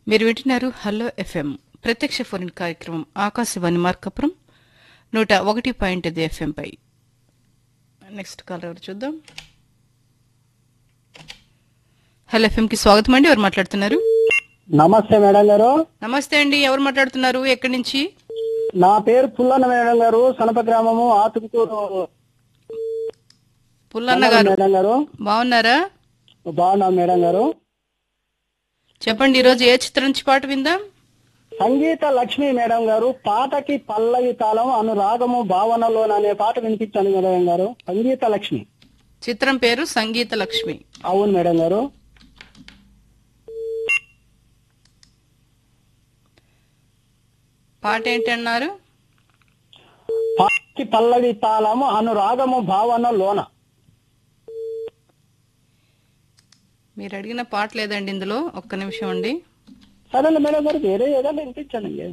మీరు వింటున్నారు hello FM ప్రత్యక్ష ఫోన్ కార్యక్రమం ఆకాశవాణి మార్కపురం నూట ఒకటి పాయింట్ ఐదు ఎఫ్ఎం పై నెక్స్ట్ కాల్ ఎవరు చూద్దాం హలో ఎఫ్ఎం కి స్వాగతం అండి ఎవరు మాట్లాడుతున్నారు నమస్తే మేడం గారు నమస్తే అండి ఎవరు మాట్లాడుతున్నారు ఎక్కడి నుంచి నా పేరు పుల్లన్న మేడం గారు సనప గ్రామము ఆతుకూరు పుల్లన్న గారు మేడం గారు బాగున్నారా బాగున్నాం మేడం గారు చెప్పండి ఈరోజు ఏ చిత్రం నుంచి పాట విందాం సంగీత లక్ష్మి మేడం గారు పాటకి పల్లవి తాళం అనురాగము భావనలోన అనే పాట వినిపించాను మేడం గారు సంగీత లక్ష్మి చిత్రం పేరు సంగీత లక్ష్మి అవును మేడం గారు పాట ఏంటన్నారు పాటకి పల్లవి తాళము అనురాగము భావనలోన మీరు అడిగిన పాట లేదండి ఇందులో ఒక్క నిమిషం అండి సరే మేడం గారు వేరే ఏదైనా వినిపించానండి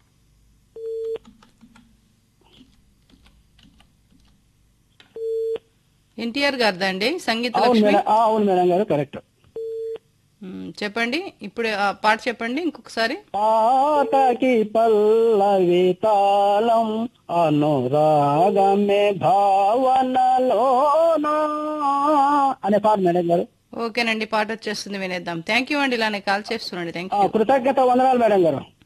ఎన్టీఆర్ గారిదా అండి సంగీత అవును లక్ష్మి మేడం ఆ, అవును మేడం గారు కరెక్ట్ మ్, చెప్పండి ఇప్పుడు ఆ పాట చెప్పండి ఇంకొకసారి పాటకి పల్లవి తాళం అనురాగమే భావనలోనా అనే పాట మేడం గారు ఓకేనండి పాట వచ్చేస్తుంది వినేద్దాం థ్యాంక్ యూ అండి ఇలానే కాల్ చేస్తున్నాండి థ్యాంక్ ఆ, యూ కృతజ్ఞత వందనాలు మేడం గారు